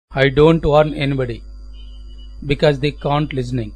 I don't warn anybody because they can't listening.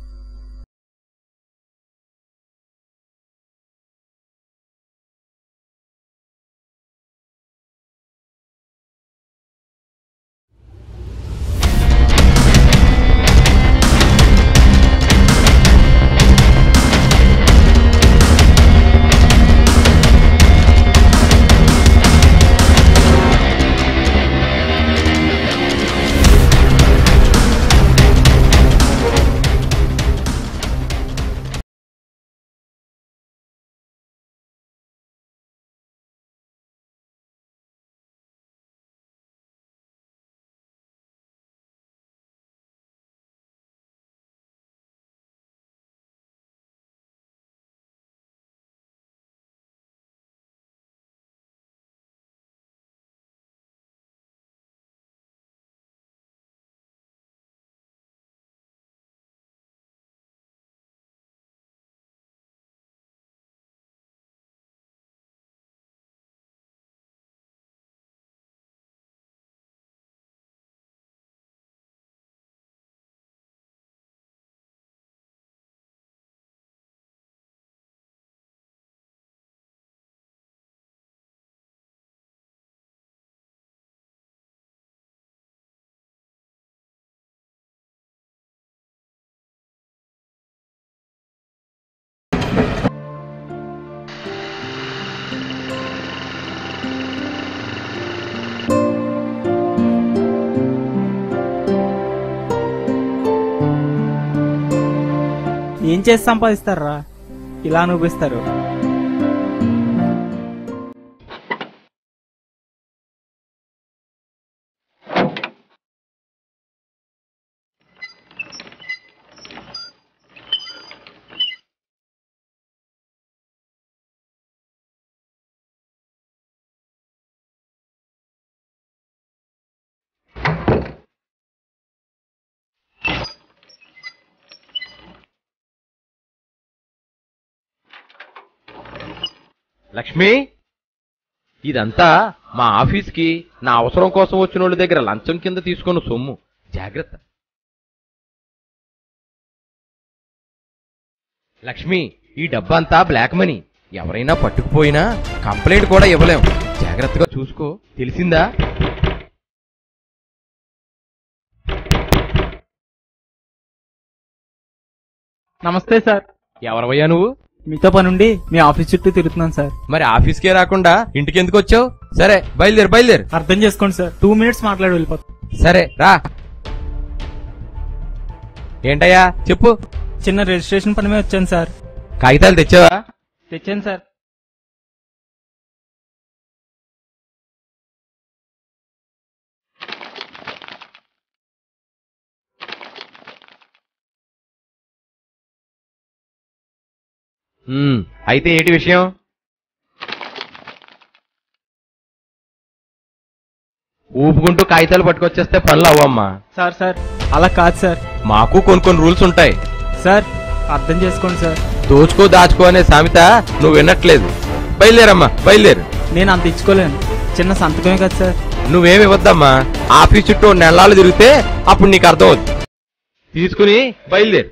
ఏం చేసి సంపాదిస్తారా ఇలా అనిపిస్తారు లక్ష్మి ఇదంతా మా ఆఫీస్కి నా అవసరం కోసం వచ్చిన వాళ్ళ దగ్గర లంచం కింద తీసుకున్న సొమ్ము జాగ్రత్త లక్ష్మి ఈ డబ్బంతా బ్లాక్ మనీ ఎవరైనా పట్టుకుపోయినా కంప్లైంట్ కూడా ఇవ్వలేం జాగ్రత్తగా చూసుకో తెలిసిందా నమస్తే సార్ ఎవరవయ్యా నువ్వు మీతో పనుండి మీ ఆఫీస్ చుట్టూ తిరుగుతున్నాను సార్ మరి ఆఫీస్కే రాకుండా ఇంటికి ఎందుకు వచ్చావు సరే బయలుదేరు బయలుదేరు అర్థం చేసుకోండి సార్ టూ మినిట్స్ మాట్లాడి వెళ్ళిపోతాం సరే రా ఏంటయ్యా చెప్పు చిన్న రిజిస్ట్రేషన్ పని మీద వచ్చాను సార్ కాగితాలు తెచ్చావా తెచ్చాను సార్ ఉమ్, అయితే ఏంటి విషయం ఊపుకుంటూ కాగితాలు పట్టుకొచ్చేస్తే పనులు అవ్వమ్మా సార్ సార్ అలా కాదు సార్ మాకు కొన్ని కొన్ని రూల్స్ ఉంటాయి సార్ అర్థం చేసుకోండి సార్ దోచుకో దాచుకో అనే సామెత నువ్వు వినట్లేదు బయలుదేరమ్మా బయలుదేరు నేను అంత ఇచ్చుకోలేను చిన్న సంతకమే కదా సార్ నువ్వేమి ఇవ్వద్దమ్మా ఆఫీస్ చుట్టూ నెలలు తిరిగితే అప్పుడు నీకు అర్థం అవుతుంది తీసుకుని బయలుదేరు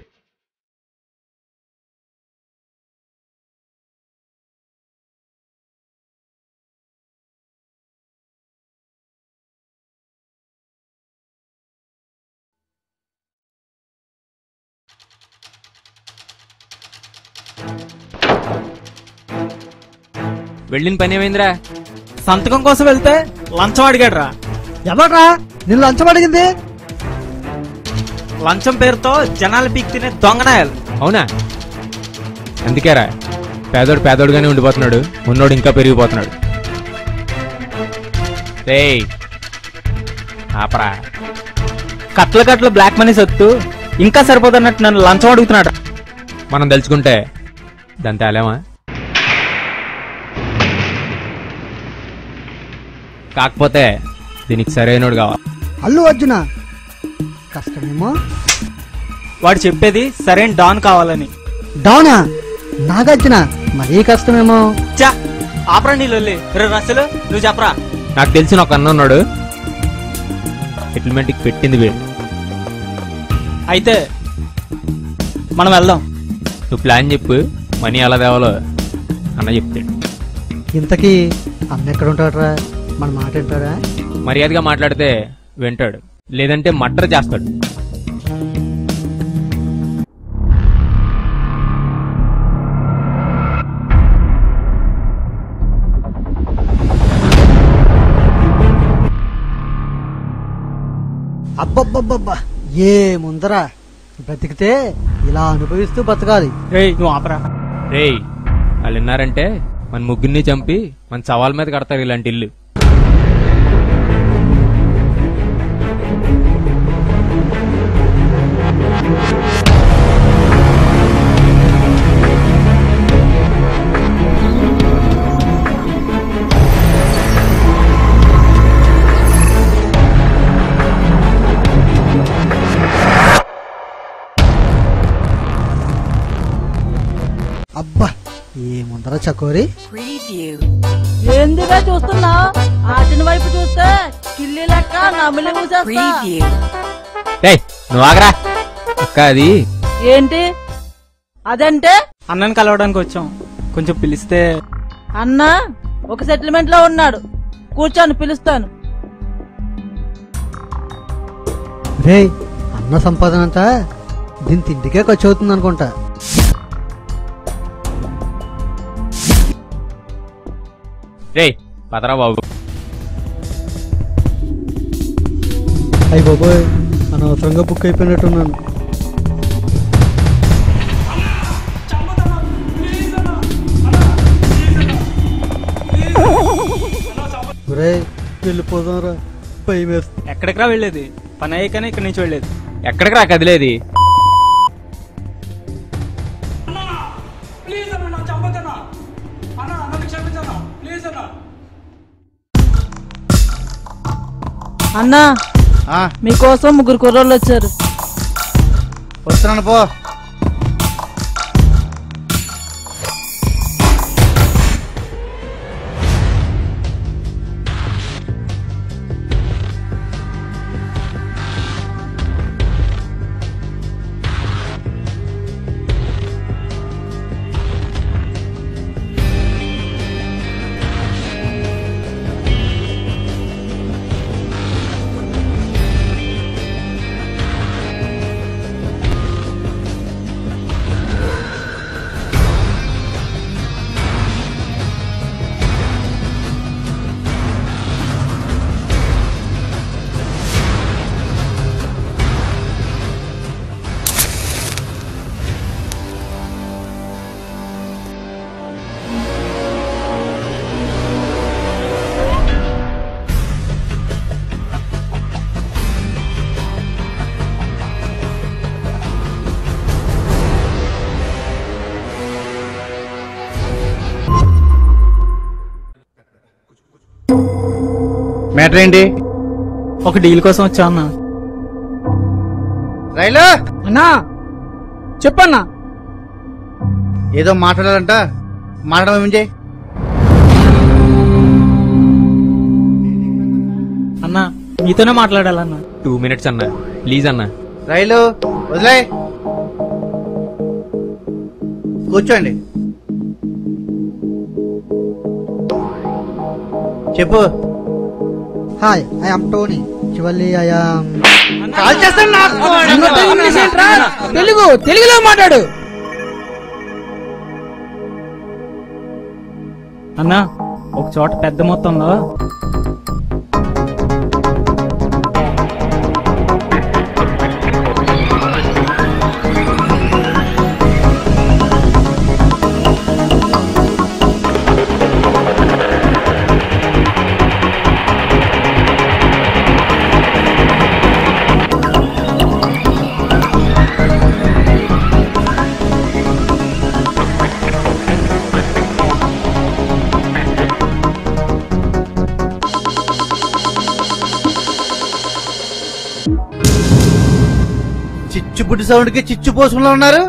వెళ్ళిన పని ఏమైందిరా సంతకం కోసం వెళ్తే లంచం అడిగాడు రా ఎవడ్రా నిన్ను లంచం అడిగింది లంచం పేరుతో జనాలు పీక్ తినే దొంగనాయాలు అవునా అందుకేరా పేదోడు పేదోడుగానే ఉండిపోతున్నాడు ఉన్నోడు ఇంకా పెరిగిపోతున్నాడు రేయ్ ఆపరా కట్ల కట్ల బ్లాక్ మనీ సొత్తు ఇంకా సరిపోతున్నట్టు నన్ను లంచం అడుగుతున్నాడు మనం తెలుసుకుంటే దాని తేలేమా కాకపోతే దీనికి సరైనోడు కావాలి అల్లు అర్జున కష్టమేమో వాడు చెప్పేది సరైన డాన్ కావాలని డౌనా నాగార్జున మరీ కష్టమేమో చా ఆపరా నీ లొల్లి రే రసలు నువ్వు చెప్పరా నాకు తెలిసిన ఒక అన్న ఉన్నాడు సెటిల్మెంట్కి పెట్టింది వీడు అయితే మనం వెళ్దాం నువ్వు ప్లాన్ చెప్పు మనీ ఎలా తేవాలో అన్న చెప్తాడు ఇంతకీ అన్న ఎక్కడ ఉంటాడరా మన మాట వింటాడా మర్యాదగా మాట్లాడితే వింటాడు లేదంటే మర్డర్ చేస్తాడు అబ్బబ్బబ్బబ్బా ఏ ముందరా బ్రతికితే ఇలా అనుభవిస్తూ బతకాలి రేయ్ నువ్వు ఆపరా రేయ్ వాళ్ళు విన్నారంటే మన ముగ్గురిని చంపి మన సవాల్ మీద కడతారు ఇలాంటి ఇల్లు అబ్బా ఏ ముందర చకోరి Preview. ఏందిగా చూస్తున్నా ఆటిన వైపు చూస్తే కిల్లి లెక్క నమిలి మూసేస్తా Preview. రేయ్ నువ్వు ఆగరా అక్క అది ఏంటి అదంటే అన్నని కలవడానికి వచ్చాం కొంచెం పిలిస్తే అన్న ఒక సెటిల్మెంట్ లో ఉన్నాడు కూర్చొని పిలుస్తాను రే అన్న సంపాదన అంతా దీని తిండికే ఖర్చు అవుతుంది అనుకుంటా రేయ్ పదరా బాబు అయ్యి బాబోయ్ అనవసరంగా బుక్ అయిపోయినట్టున్నాను ఒరేయ్ వెళ్ళిపోదాంరా భయం వేస్తుంది ఎక్కడికరా వెళ్ళేది పని అయ్యాకనే ఇక్కడి నుంచి వెళ్ళేది ఎక్కడికి రా కదిలేది అన్నా మీకోసం ముగ్గురు కుర్రోళ్ళు వచ్చారు వస్తున్నాను పో మ్యాటర్ ఏంటి ఒక డీల్ కోసం వచ్చా అన్న రైలు అన్నా చెప్పన్నా ఏదో మాట్లాడాలంట మాట్లాడడం ఏం చేయి అన్న మీతోనే మాట్లాడాలన్న టూ మినిట్స్ అన్న ప్లీజ్ అన్న రైలు వదిలే కూర్చోండి చెప్పు hi I am Tony Chivalli I am call చేస్తాను నాకు తెలుగు తెలుగులో మాట్లాడు అన్న ఒక చోట పెద్ద మొత్తంలో చిచ్చుపుట్టి సౌండ్కి చిచ్చు పోసుకులో ఉన్నారు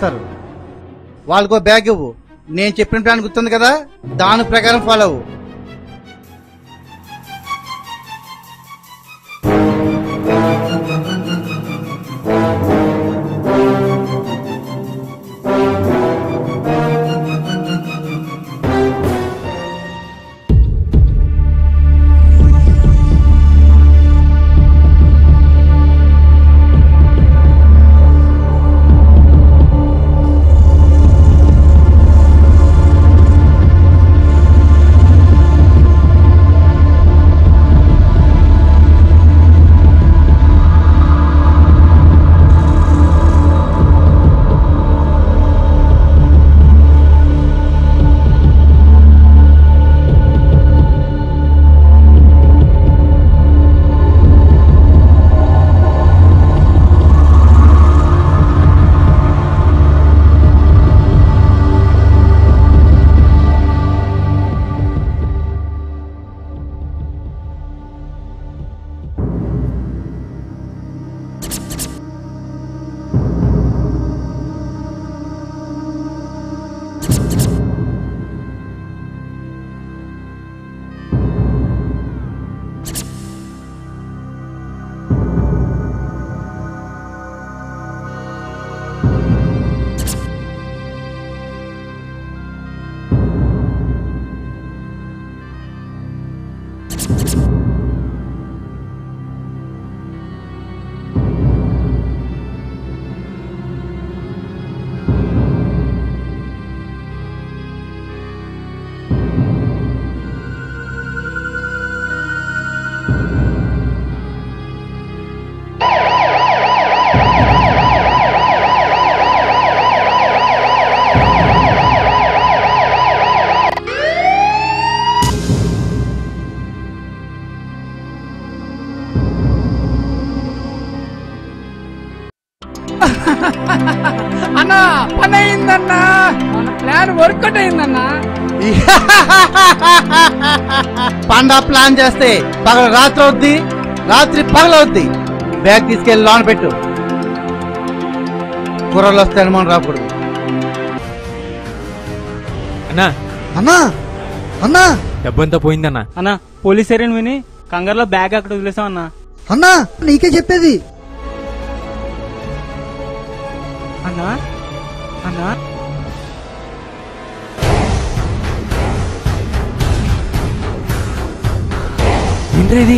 చేస్తారు వాళ్ళకో బ్యాగ్ ఇవ్వు నేను చెప్పిన ప్లాన్ గుర్తుంది కదా దాని ప్రకారం ఫాలో అవ్వు అన్నా పని అయిందన్నా మన ప్లాన్ వర్కౌట్ అయిందన్నా పండా ప్లాన్ చేస్తే పగల రాత్రి అవుద్ది రాత్రి పగలవుద్ది బ్యాగ్ తీసుకెళ్లి లోన పెట్టు కూరలు వస్తే అనుమానం రాకూడదు అన్నా అన్నా అన్నా డబ్బంతా పోయిందన్నా అన్నా పోలీస్ ఏరియన్ విని కంగారులో బ్యాగ్ అక్కడ వదిలేసాం అన్నా అన్నా నీకే చెప్పేది అన్నా అన్నా ఏంట్రా ఇది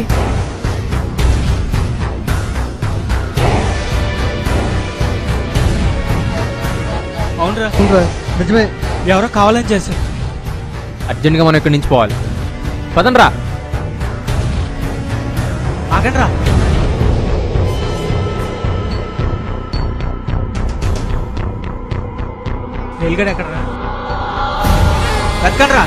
అవునరా అవునురా, నిజమే ఎవరో కావాలని చేశారు అర్జెంట్గా మనం ఇక్కడి నుంచి పోవాలి పదండ్రా ఆగండ్రా రైలుగడ ఎక్కడరా ఎక్కడ్రా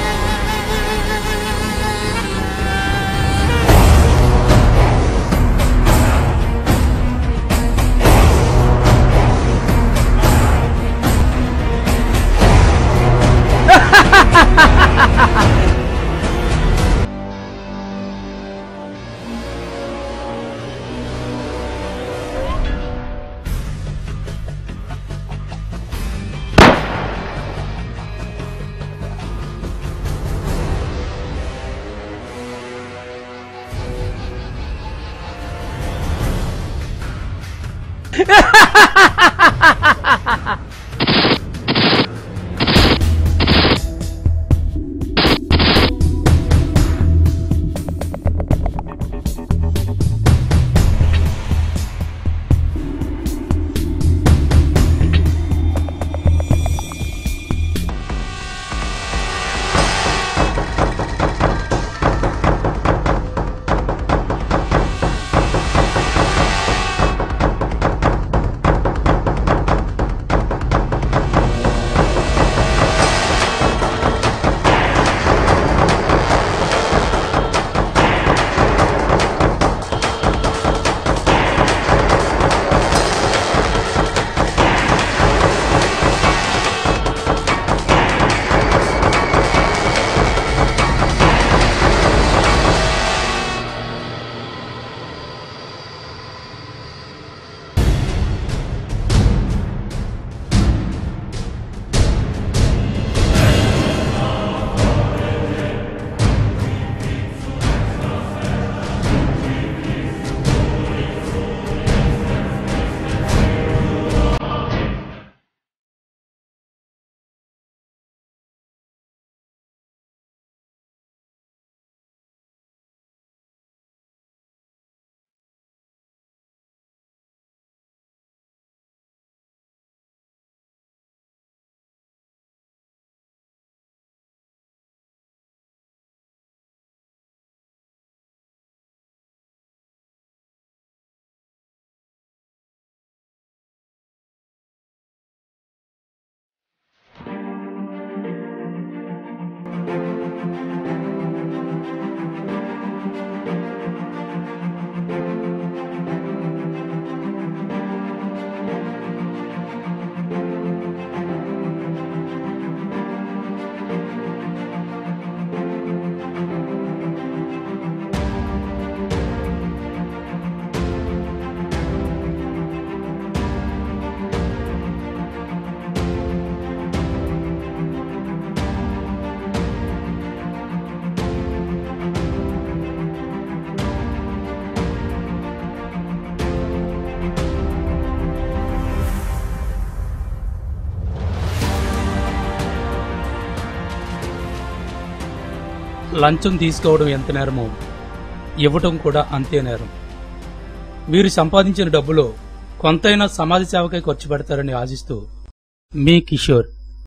లంచం తీసుకోవడం ఎంత నేరమో ఇవ్వటం కూడా అంతే నేరం మీరు సంపాదించిన డబ్బులో కొంతైనా సమాజ సేవకై ఖర్చు పెడతారని ఆశిస్తూ మీ కిషోర్